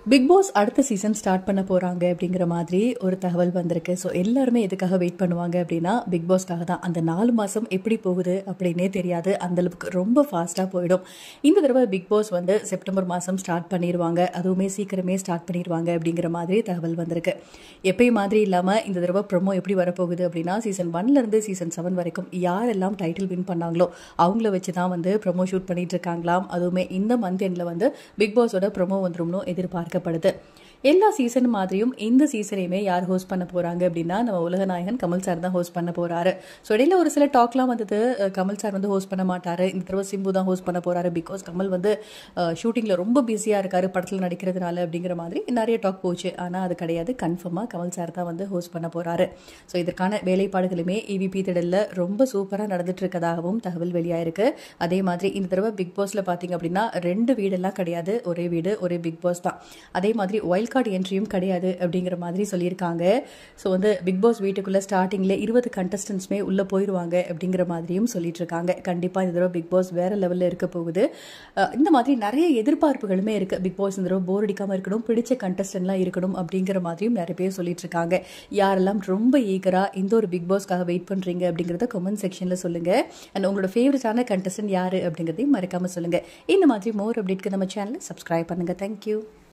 big Boss அடுத்த season start பண்ண போகிறாங்க அப்படிங்கிற மாதிரி ஒரு தகவல் வந்திருக்கு ஸோ எல்லாருமே எதுக்காக வெயிட் பண்ணுவாங்க அப்படின்னா பிக் பாஸ்க்காக தான் அந்த நாலு மாதம் எப்படி போகுது அப்படின்னே தெரியாது அந்தளவுக்கு ரொம்ப ஃபாஸ்ட்டாக போயிடும் இந்த தடவை பிக் பாஸ் வந்து செப்டம்பர் மாதம் ஸ்டார்ட் பண்ணிடுவாங்க அதுவுமே சீக்கிரமே ஸ்டார்ட் பண்ணிடுவாங்க அப்படிங்கிற மாதிரி தகவல் வந்திருக்கு எப்பயும் மாதிரி இல்லாமல் இந்த தடவை ப்ரொமோ எப்படி வரப்போகுது அப்படின்னா சீசன் ஒன்லேருந்து சீசன் செவன் வரைக்கும் யாரெல்லாம் டைட்டில் வின் பண்ணாங்களோ அவங்கள வச்சு தான் வந்து ப்ரொமோ ஷூட் பண்ணிட்டு இருக்காங்களாம் அதுவுமே இந்த மந்த் எண்டில் வந்து பிக் பாஸோட ப்ரொமோ வந்துரும்னு எதிர்பார்க்கப்படுது எல்லா சீசன் மாதிரியும் இந்த சீசனையுமே யார் ஹோஸ்ட் பண்ண போறாங்க அப்படின்னா நம்ம உலகநாயகன் கமல் சார் தான் ஹோஸ்ட் பண்ண போறாரு ஸோ இடையில ஒரு சில டாக்லாம் வந்தது அஹ், கமல் சார் வந்து ஹோஸ்ட் பண்ண மாட்டாரு இந்த தடவை சிம்பு தான் ஹோஸ்ட் பண்ண போறாரு பிகாஸ் கமல் வந்து ஷூட்டிங்ல ரொம்ப பிஸியா இருக்காரு படத்தில் நடிக்கிறதுனால அப்படிங்கிற மாதிரி நிறைய டாக் போச்சு ஆனா அது கிடையாது கன்ஃபார்மா கமல் சார் தான் வந்து ஹோஸ்ட் பண்ண போறாரு ஸோ இதற்கான வேலைப்பாடுகளுமே இவிபி திடல்ல ரொம்ப சூப்பரா நடந்துட்டு இருக்கதாகவும் தகவல் வெளியாயிருக்கு அதே மாதிரி இந்த தடவை பிக் பாஸ்ல பாத்தீங்க அப்படின்னா ரெண்டு வீடெல்லாம் கிடையாது ஒரே வீடு ஒரே பிக் பாஸ் தான் அதே மாதிரி ஒயில்ட் கார்டு என்ட்ரியும் கிடையாது அப்படிங்கிற மாதிரி சொல்லியிருக்காங்க ஸோ வந்து பிக் பாஸ் வீட்டுக்குள்ள ஸ்டார்டிங்ல இருபது கண்டஸ்டன்ஸ்மே உள்ள போயிடுவாங்க அப்படிங்கிற மாதிரியும் சொல்லிட்டு இருக்காங்க கண்டிப்பா இந்த தடவை பிக் பாஸ் வேற லெவல்ல இருக்க போகுது அஹ் இந்த மாதிரி நிறைய எதிர்பார்ப்புகளுமே இருக்கு பிக் பாஸ் இந்த தடவை போர் அடிக்காம இருக்கணும் பிடிச்ச கண்டஸ்டன்ட்லாம் இருக்கணும் அப்படிங்கிற மாதிரியும் நிறைய பேர் சொல்லிட்டு இருக்காங்க யாரெல்லாம் ரொம்ப ஈகரா இந்த ஒரு பிக் பாஸ்க்காக வெயிட் பண்றீங்க அப்படிங்கறத கமெண்ட் செக்ஷன்ல சொல்லுங்க அண்ட் உங்களோட ஃபேவரட்டான கண்டஸ்டன்ட் யாரு அப்படிங்கறதையும் மறக்காம சொல்லுங்க இந்த மாதிரி மோர் அப்டேட்க்கு நம்ம சேனலை சப்ஸ்கிரைப் பண்ணுங்க தேங்க்யூ